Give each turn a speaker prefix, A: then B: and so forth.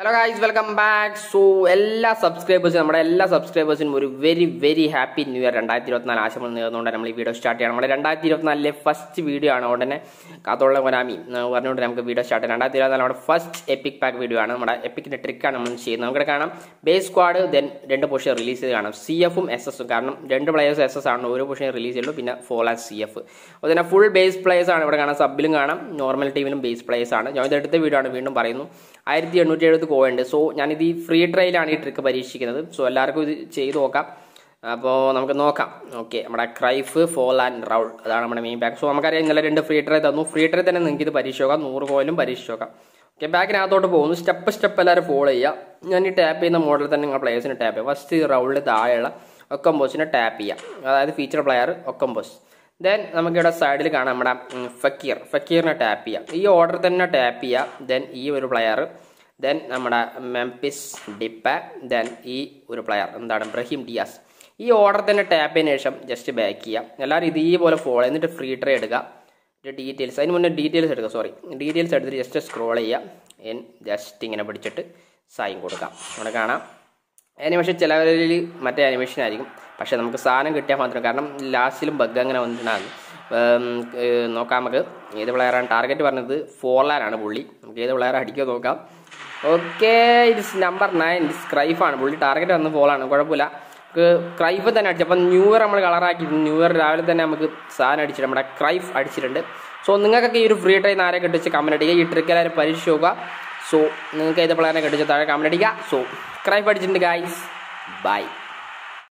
A: hello guys welcome back so എല്ലാ സബ്സ്ക്രൈബേഴ്സും നമ്മുടെ എല്ലാ സബ്സ്ക്രൈബേഴ്സിനും ഒരു very very happy new year രണ്ടായിരത്തി ഇരുപത്തിനാല് ആശംസ നേർന്നുകൊണ്ട് നമ്മൾ ഈ വീഡിയോ സ്റ്റാർട്ട് ചെയ്യണം നമ്മുടെ രണ്ടായിരത്തി ഇരുപത്തിനാലിലെ ഫസ്റ്റ് വീഡിയോ ആണ് ഉടനെ കാത്തോളം കൊനാമി എന്ന് പറഞ്ഞുകൊണ്ട് നമുക്ക് വീഡിയോ സ്റ്റാർട്ട് ചെയ്യാം രണ്ടായിരത്തി ഇരുപത്തിനാല് നമ്മുടെ ഫസ്റ്റ് എപ്പിക് പാക്ക് വീഡിയോ ആണ് നമ്മുടെ എപ്പിക്കിന്റെ ട്രിക്കാണ് നമ്മൾ ചെയ്യുന്നത് നമുക്ക് കാണാം ബേസ് സ്ക്വാഡ് ദെൻ രണ്ട് പൊഷൻ റിലീസ് ചെയ്ത് കാണാം സി എഫും എസ് എസും കാരണം രണ്ട് പ്ലേയേഴ്സ് എസ് എസ് ആണ് ഒരു പൊഷൻ റിലീസ് ചെയ്യുള്ളൂ പിന്നെ ഫോൾ ആൻഡ് സി എഫ് അതുപോലെ തന്നെ ഫുൾ ബേസ് പ്ലേയേഴ്സ് ആണ് ഇവിടെ കാണാം സബിലും കാണാം നോർമൽ ടീമിലും ബേസ് പ്ലേയേഴ്സ് ആണ് ഞാൻ ഇത് എടുത്ത വീഡിയോ ആണ് വീണ്ടും പറയുന്നു ആയിരത്തി എണ്ണൂറ്റി എഴുപത് കോയുണ്ട് സോ ഞാനിത് ഈ ഫ്രീ ട്രയലാണ് ഈ ട്രിക്ക് പരീക്ഷിക്കുന്നത് സോ എല്ലാവർക്കും ഇത് ചെയ്ത് നോക്കാം അപ്പോൾ നമുക്ക് നോക്കാം ഓക്കെ നമ്മുടെ ക്രൈഫ് ഫോൾ ആൻഡ് റൗൾ അതാണ് നമ്മുടെ മെയിൻ ബാക്ക് സോ നമുക്കറിയാം ഇന്നലെ രണ്ട് ഫ്രീ ട്രൈ തന്നു ഫ്രീ ട്രൈ തന്നെ നിങ്ങൾക്ക് ഇത് പരീക്ഷ നോക്കാം നൂറ് കോയിലും പരീക്ഷ നോക്കാം ഓക്കെ ബാക്കിനകത്തോട്ട് പോകുന്നു സ്റ്റെപ്പ് സ്റ്റെപ്പ് എല്ലാവരും ഫോളോ ചെയ്യുക ഞാൻ ഈ ടാപ്പ് ചെയ്യുന്ന മോഡലിൽ തന്നെ നിങ്ങൾ പ്ലേയേഴ്സിന് ടാപ്പ് ചെയ്യുക ഫസ്റ്റ് റൗളിൽ താഴെയുള്ള ഒക്കംബോസിനെ ടാപ്പ് ചെയ്യാം അതായത് ഫീച്ചർ പ്ലെയർ ഒക്കംബോസ് ദെൻ നമുക്കിവിടെ സൈഡിൽ കാണാം നമ്മുടെ ഉം, ഫക്കീർ ഫക്കീറിനെ ടാപ്പ് ചെയ്യാം ഈ ഓർഡർ തന്നെ ടാപ്പ് ചെയ്യാം ദെൻ ഈ ഒരു പ്ലെയർ ദെൻ നമ്മുടെ മെംപിസ് ഡിപ്പ ദെൻ ഈ ഒരു പ്ലെയർ എന്താണ് ബ്രഹീം ഡിയാസ് ഈ ഓർഡർ തന്നെ ടാപ്പ് ചെയ്തതിനു ശേഷം ജസ്റ്റ് ബാക്ക് ചെയ്യാം എല്ലാവരും ഇതേപോലെ ഫോളോ എന്നിട്ട് ഫ്രീ ട്രേ എടുക്കുക ഒരു ഡീറ്റെയിൽസ് അതിന് മുന്നേ ഡീറ്റെയിൽസ് എടുക്കുക സോറി ഡീറ്റെയിൽസ് എടുത്തിട്ട് ജസ്റ്റ് സ്ക്രോൾ ചെയ്യുക എൻ ജസ്റ്റ് ഇങ്ങനെ പിടിച്ചിട്ട് സൈൻ കൊടുക്കാം ഇവിടെ കാണാം ആനിമേഷൻ ചിലവരിൽ മറ്റേ ആനിമേഷൻ ആയിരിക്കും പക്ഷേ നമുക്ക് സാധനം കിട്ടിയാൽ മാത്രം കാരണം ലാസ്റ്റിലും ബഗ് അങ്ങനെ വന്നിട്ടുണ്ടാകും നോക്കാം നമുക്ക് ഏത് പ്ലെയറാണ് ടാർഗറ്റ് പറഞ്ഞത് ഫോർലാനാണ് പുള്ളി നമുക്ക് ഏത് പ്ലെയർ അടിക്കുക നോക്കാം okay it's number nine it's ക്രൈഫാണ് പുള്ളി ടാർഗറ്റ് വന്ന് ഫോളാണ് കുഴപ്പമില്ല നമുക്ക് ക്രൈഫ് തന്നെ അടിച്ചു അപ്പം ന്യൂ ഇയർ നമ്മൾ കളറാക്കിയിട്ടുണ്ട് ന്യൂ ഇയർ രാവിലെ തന്നെ നമുക്ക് സാധനം അടിച്ചിട്ട് നമ്മുടെ ക്രൈഫ് അടിച്ചിട്ടുണ്ട് സോ നിങ്ങൾക്കൊക്കെ ഈ ഒരു ഫ്രീ ടൈം ആരെ കെട്ടിച്ച് കമൻറ്റ് അടിക്കുക ഈ ട്രിക്ക് എല്ലാവരും പരീക്ഷ നോക്കുക സോ നിങ്ങൾക്ക് ഏത് പ്ലാനെ കെട്ടിച്ച് താഴെ കമൻറ്റ് അടിക്കുക സോ ക്രൈഫ് അടിച്ചിട്ടുണ്ട് ഗായ്സ് ബൈ